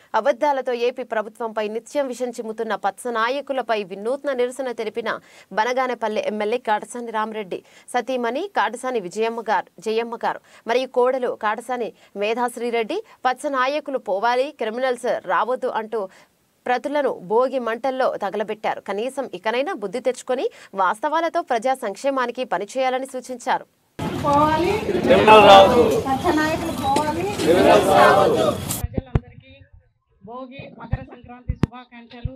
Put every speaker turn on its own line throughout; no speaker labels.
అబద్ధాలతో ఏపీ ప్రభుత్వంపై నిత్యం విషం చిమ్ముతున్న పచ్చ నాయకులపై వినూత్న నిరసన తెలిపిన బనగానేపల్లి ఎమ్మెల్యే కాటసాని రామరెడ్డి సతీమణి కాటసాని విజయమ్మ గారు జయమ్మ గారు మరియు కోడలు కాటసాని మేధాశ్రీరెడ్డి పచ్చ నాయకులు పోవాలి క్రిమినల్స్ రావద్దు అంటూ ప్రతులను భోగి మంటల్లో తగలబెట్టారు కనీసం ఇకనైనా బుద్ధి తెచ్చుకొని వాస్తవాలతో ప్రజా సంక్షేమానికి పనిచేయాలని సూచించారు
పోవాలి పచ్చ నాయకులు పోవాలి ప్రజలందరికీ భోగి మకర సంక్రాంతి శుభాకాంక్షలు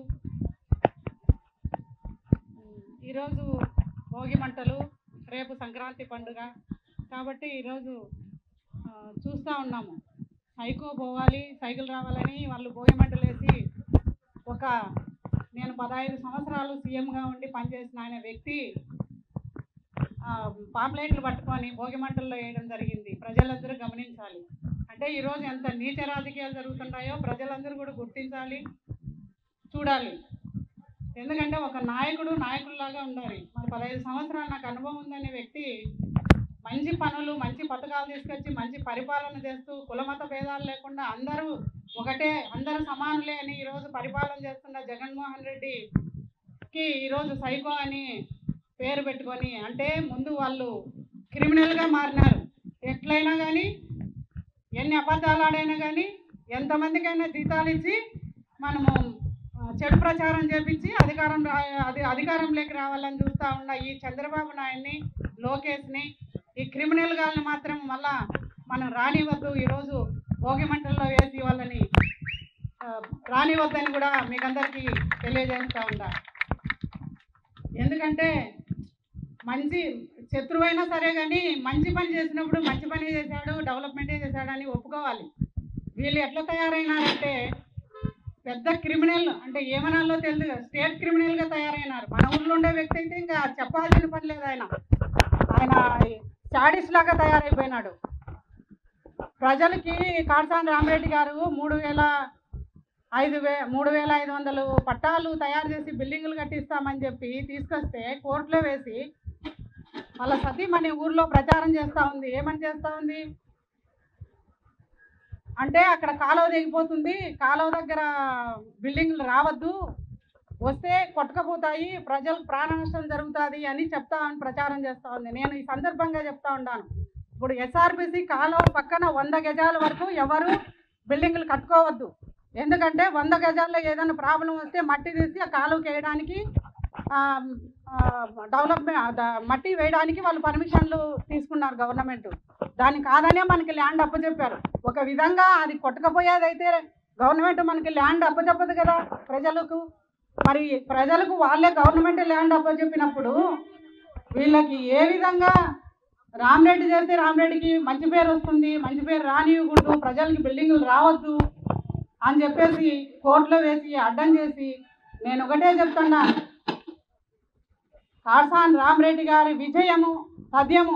ఈరోజు భోగి మంటలు రేపు సంక్రాంతి పండుగ కాబట్టి ఈరోజు ఆ, చూస్తూ ఉన్నాము సైకో పోవాలి సైకిల్ రావాలని వాళ్ళు భోగి మంటలు వేసి ఒక నేను పదహైదు సంవత్సరాలు సీఎంగా ఉండి పనిచేసిన ఆయన వ్యక్తి ఆ, పాంప్లెట్లు పట్టుకొని భోగి మంటల్లో వేయడం జరిగింది ప్రజలందరూ గమనించాలి అంటే ఈరోజు ఎంత నీచ రాజకీయాలు జరుగుతున్నాయో ప్రజలందరూ కూడా గుర్తించాలి చూడాలి ఎందుకంటే ఒక నాయకుడు నాయకుడిలాగా ఉండాలి మరి పదహైదు సంవత్సరాలు నాకు అనుభవం ఉందనే వ్యక్తి మంచి పనులు మంచి పథకాలు తీసుకొచ్చి మంచి పరిపాలన చేస్తూ కులమత భేదాలు లేకుండా అందరూ ఒకటే అందరూ సమానులే అని ఈరోజు పరిపాలన చేస్తున్న జగన్మోహన్ రెడ్డికి ఈరోజు సైకో అని పేరు పెట్టుకొని అంటే ముందు వాళ్ళు క్రిమినల్గా మారినారు ఎట్లయినా కానీ ఎన్ని అబద్ధాలు ఆడైనా కానీ ఎంతమందికైనా జీతాలు ఇచ్చి మనము ఆ, చెడు ప్రచారం చేపించి అధికారం రా అది అధికారంలోకి రావాలని చూస్తూ ఉన్న ఈ చంద్రబాబు నాయుడిని లోకేష్ని ఈ క్రిమినల్ గాల్ని మాత్రం మళ్ళా మనం రానివద్దు ఈరోజు భోగి మంటల్లో వేసి వాళ్ళని ఆ, రానివద్దని కూడా మీకందరికీ తెలియజేస్తూ ఉంటా ఎందుకంటే మంచి శత్రువైనా సరే కానీ మంచి పని చేసినప్పుడు మంచి పని చేశాడు డెవలప్మెంటే చేశాడని ఒప్పుకోవాలి వీళ్ళు ఎట్లా తయారైనారంటే పెద్ద క్రిమినల్ అంటే ఏమనాలో తెలియదు కదా, స్టేట్ క్రిమినల్గా తయారైనారు మన ఊళ్ళో ఉండే వ్యక్తి అయితే ఇంకా చెప్పాల్సిన పని లేదు ఆయన ఆయన చాడీస్ లాగా తయారైపోయినాడు ప్రజలకి కాడసాని రామరెడ్డి గారు మూడు వేల ఐదు వే మూడు వేల ఐదు వందలు పట్టాలు తయారు చేసి బిల్డింగులు కట్టిస్తామని చెప్పి తీసుకొస్తే కోర్టులో వేసి వాళ్ళ సతీమణి ఊర్లో ప్రచారం చేస్తూ ఉంది ఏమని చేస్తూ ఉంది అంటే అక్కడ కాలువ దిగిపోతుంది కాలువ దగ్గర బిల్డింగ్లు రావద్దు వస్తే కొట్టకపోతాయి ప్రజలకు ప్రాణ నష్టం జరుగుతుంది అని చెప్తా అని ప్రచారం చేస్తూ ఉంది నేను ఈ సందర్భంగా చెప్తా ఉన్నాను ఇప్పుడు ఎస్ఆర్బిసి కాలువ పక్కన వంద గజాల వరకు ఎవరు బిల్డింగ్లు కట్టుకోవద్దు ఎందుకంటే వంద గజాల్లో ఏదైనా ప్రాబ్లం వస్తే మట్టి తీసి ఆ కాలువకి వేయడానికి డెవలప్మెంట్ మట్టి వేయడానికి వాళ్ళు పర్మిషన్లు తీసుకున్నారు గవర్నమెంట్ దాని కాదనే మనకి ల్యాండ్ అప్పచెప్పారు ఒక విధంగా అది కొట్టకపోయేదైతే గవర్నమెంట్ మనకి ల్యాండ్ అప్పచెప్పదు కదా ప్రజలకు మరి ప్రజలకు వాళ్ళే గవర్నమెంట్ ల్యాండ్ అప్పచెప్పినప్పుడు వీళ్ళకి ఏ విధంగా రామరెడ్డి చేస్తే రామరెడ్డికి మంచి పేరు వస్తుంది మంచి పేరు రానివ్వకూడదు ప్రజలకి బిల్డింగులు రావద్దు అని చెప్పేసి కోర్టులో వేసి అడ్డం చేసి నేను ఒకటే చెప్తున్నా కాసాన్ రామరెడ్డి గారి విజయము సద్యము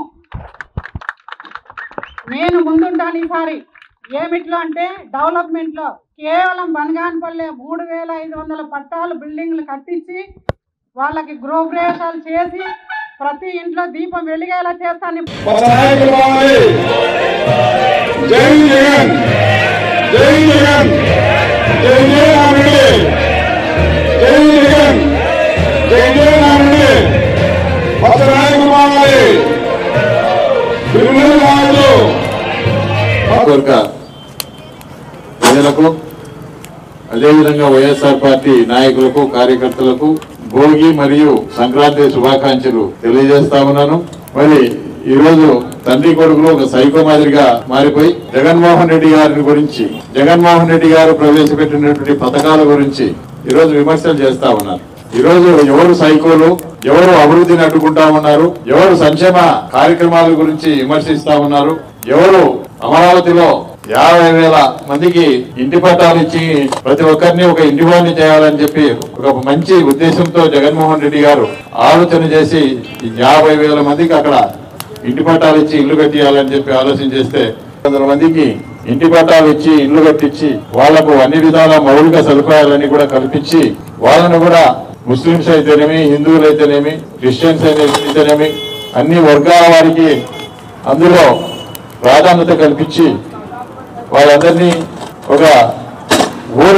నేను ముందుంటాను ఈసారి ఏమిట్లో అంటే డెవలప్మెంట్లో కేవలం బనగానపల్లె మూడు వేల ఐదు వందల పట్టాలు బిల్డింగ్లు కట్టించి వాళ్ళకి గృహప్రవేశాలు చేసి ప్రతి ఇంట్లో దీపం వెలిగేలా చేస్తాను
పదనాయకులు కావాలి జై జగన్ జై జగన్ జై జయ రాముడి జై జగన్ జై జయ రాముడి పదనాయకులు కావాలి క్రిమినల్ కావద్దు
కోరిక ప్రజలకు అదేవిధంగా వైఎస్ఆర్ పార్టీ నాయకులకు కార్యకర్తలకు భోగి మరియు సంక్రాంతి శుభాకాంక్షలు తెలియజేస్తా ఉన్నాను మరి ఈ రోజు తండ్రి కొడుకులు ఒక సైకో మాదిరిగా మారిపోయి జగన్మోహన్ రెడ్డి గారిని గురించి జగన్మోహన్ రెడ్డి గారు ప్రవేశపెట్టినటువంటి పథకాల గురించి ఈ రోజు విమర్శలు చేస్తా ఉన్నారు ఈ రోజు ఎవరు సైకోలు ఎవరు అభివృద్ధిని అడ్డుకుంటా ఉన్నారు ఎవరు సంక్షేమ కార్యక్రమాల గురించి విమర్శిస్తా ఉన్నారు ఎవరు అమరావతిలో యాభై వేల మందికి ఇంటి పట్టాలు ఇచ్చి ప్రతి ఒక్కరిని ఒక ఇంటి వాడిని చేయాలని చెప్పి ఒక మంచి ఉద్దేశంతో జగన్మోహన్ రెడ్డి గారు ఆలోచన చేసి ఈ యాభై వేల మందికి అక్కడ ఇంటి పట్టాలు ఇచ్చి ఇల్లు కట్టియాలని చెప్పి ఆలోచన చేస్తే వందల మందికి ఇంటి పట్టాలు ఇచ్చి ఇల్లు కట్టించి వాళ్లకు అన్ని విధాల మౌలిక సదుపాయాలన్నీ కూడా కల్పించి వాళ్ళను కూడా ముస్లింస్ అయితేనేమి హిందువులు అయితేనేమి క్రిస్టియన్స్ అయితేనేమి అన్ని వర్గాల వారికి అందులో ప్రాధాన్యత కల్పించి వాళ్ళందరినీ ఒక ఊర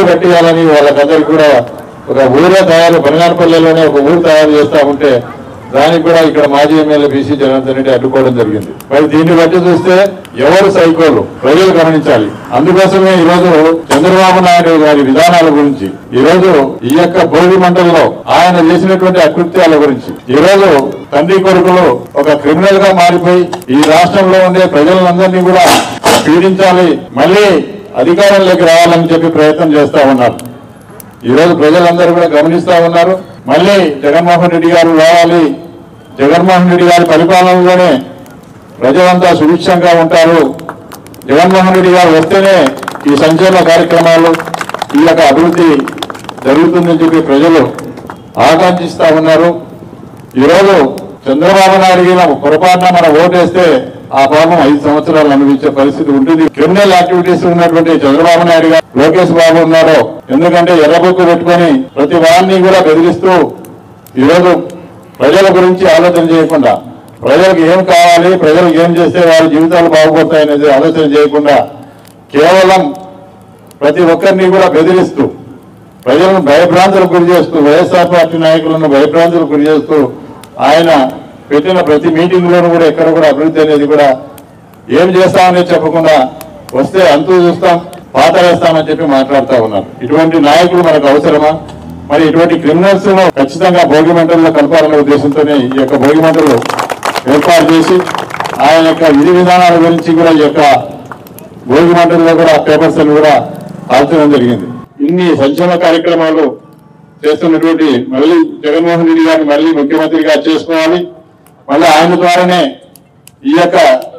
పెట్టేయాలని వాళ్ళకందరికీ కూడా ఒక ఊరే తయారు బనగానపల్లిలోనే ఒక ఊరు తయారు చేస్తా ఉంటే దానికి కూడా ఇక్కడ మాజీ ఎమ్మెల్యే బీసీ జనార్దన్ రెడ్డి అడ్డుకోవడం జరిగింది మరి దీన్ని బట్టి చూస్తే ఎవరు సైకోలు ప్రజలు గమనించాలి అందుకోసమే ఈ రోజు చంద్రబాబు నాయుడు గారి విధానాల గురించి ఈ రోజు ఈ యొక్క భోగి మంటల్లో ఆయన చేసినటువంటి అకృత్యాల గురించి ఈ రోజు తండ్రి కొడుకులు ఒక క్రిమినల్ గా మారిపోయి ఈ రాష్ట్రంలో ఉండే ప్రజలందరినీ కూడా పీడించాలి మళ్ళీ అధికారంలోకి రావాలని చెప్పి ప్రయత్నం చేస్తా ఉన్నారు ఈ రోజు ప్రజలందరూ కూడా గమనిస్తా ఉన్నారు మళ్ళీ జగన్మోహన్ రెడ్డి గారు రావాలి జగన్మోహన్ రెడ్డి గారి పరిపాలనలోనే ప్రజలంతా సుభిక్షంగా ఉంటారు జగన్మోహన్ రెడ్డి గారు వస్తేనే ఈ సంక్షేమ కార్యక్రమాలు ఈ యొక్క అభివృద్ధి జరుగుతుందని చెప్పి ప్రజలు ఆకాంక్షిస్తా ఉన్నారు ఈరోజు చంద్రబాబు నాయుడు గారు పొరపాటున మనం ఓటేస్తే ఆ పాపం ఐదు సంవత్సరాలు అనుభవించే పరిస్థితి ఉంటుంది క్రిమినల్ యాక్టివిటీస్ ఉన్నటువంటి చంద్రబాబు నాయుడు గారు లోకేష్ బాబు ఉన్నారో ఎందుకంటే ఎర్రబుక్కు పెట్టుకొని ప్రతి వారిని కూడా బెదిరిస్తూ ఈరోజు ప్రజల గురించి ఆలోచన చేయకుండా ప్రజలకు ఏం కావాలి ప్రజలకు ఏం చేస్తే వారి జీవితాలు బాగుపడతాయనేది ఆలోచన చేయకుండా కేవలం ప్రతి ఒక్కరిని కూడా బెదిరిస్తూ ప్రజలను భయభ్రాంతులకు గురి చేస్తూ వైఎస్ఆర్ పార్టీ నాయకులను భయభ్రాంతులకు గురి చేస్తూ ఆయన పెట్టిన ప్రతి మీటింగ్ లోనూ కూడా ఎక్కడ కూడా అభివృద్ధి అనేది కూడా ఏం చేస్తామనేది చెప్పకుండా వస్తే అంతు చూస్తాం పాత వేస్తామని చెప్పి మాట్లాడుతూ ఉన్నారు ఇటువంటి నాయకులు మనకు అవసరమా మరి ఇటువంటి క్రిమినల్స్ ను ఖచ్చితంగా భోగి మంటల్లో కలపాలనే ఉద్దేశంతోనే ఈ యొక్క భోగి మంటలు ఏర్పాటు చేసి ఆయన యొక్క విధి విధానాల గురించి కూడా ఈ యొక్క భోగి మంటల్లో కూడా పేపర్స్ అని కూడా కాల్చడం జరిగింది ఇన్ని సంక్షేమ కార్యక్రమాలు చేస్తున్నటువంటి మళ్ళీ జగన్మోహన్ రెడ్డి గారిని మళ్ళీ ముఖ్యమంత్రిగా చేసుకోవాలి మళ్ళీ ఆయన ద్వారానే ఈ యొక్క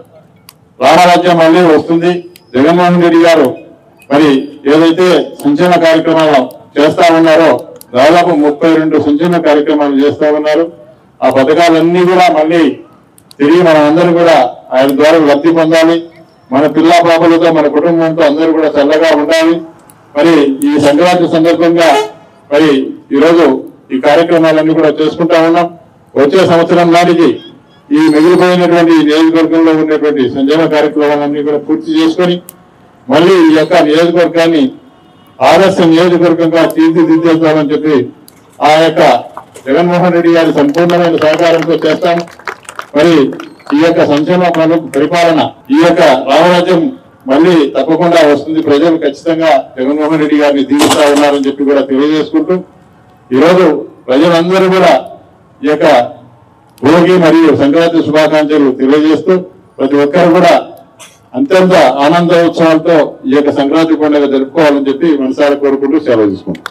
రామరాజ్యం మళ్ళీ వస్తుంది జగన్మోహన్ రెడ్డి గారు మరి ఏదైతే సంక్షేమ కార్యక్రమాలు చేస్తా ఉన్నారో దాదాపు ముప్పై రెండు సంక్షేమ కార్యక్రమాలు చేస్తా ఉన్నారు ఆ పథకాలన్నీ కూడా మళ్ళీ తిరిగి మనం అందరూ కూడా ఆయన ద్వారా లబ్ధి పొందాలి మన పిల్ల పాపలతో మన కుటుంబంతో అందరూ కూడా చల్లగా ఉండాలి మరి ఈ సంక్రాంతి సందర్భంగా మరి ఈరోజు ఈ కార్యక్రమాలన్నీ కూడా చేసుకుంటా ఉన్నాం వచ్చే సంవత్సరం నాటికి ఈ మిగిలిపోయినటువంటి ఈ నియోజకవర్గంలో ఉన్నటువంటి సంక్షేమ కార్యక్రమాలన్నీ కూడా పూర్తి చేసుకొని మళ్ళీ ఈ యొక్క నియోజకవర్గాన్ని ఆదర్శ నియోజకవర్గంగా తీర్చిదిద్దేద్దామని చెప్పి ఆ యొక్క జగన్మోహన్ రెడ్డి గారి సంపూర్ణమైన సహకారంతో చేస్తాం మరి ఈ యొక్క సంక్షేమ పను- పరిపాలన ఈ యొక్క రామరాజ్యం మళ్ళీ తప్పకుండా వస్తుంది ప్రజలు ఖచ్చితంగా జగన్మోహన్ రెడ్డి గారిని దీవిస్తా ఉన్నారని చెప్పి కూడా తెలియజేసుకుంటూ ఈరోజు ప్రజలందరూ కూడా ఈ యొక్క భోగి మరియు సంక్రాంతి శుభాకాంక్షలు తెలియజేస్తూ ప్రతి ఒక్కరు కూడా అత్యంత ఆనంద ఉత్సవాలతో ఈ యొక్క సంక్రాంతి పండుగ జరుపుకోవాలని చెప్పి మనసారా కోరుకుంటూ సెలవు తీసుకుంటాం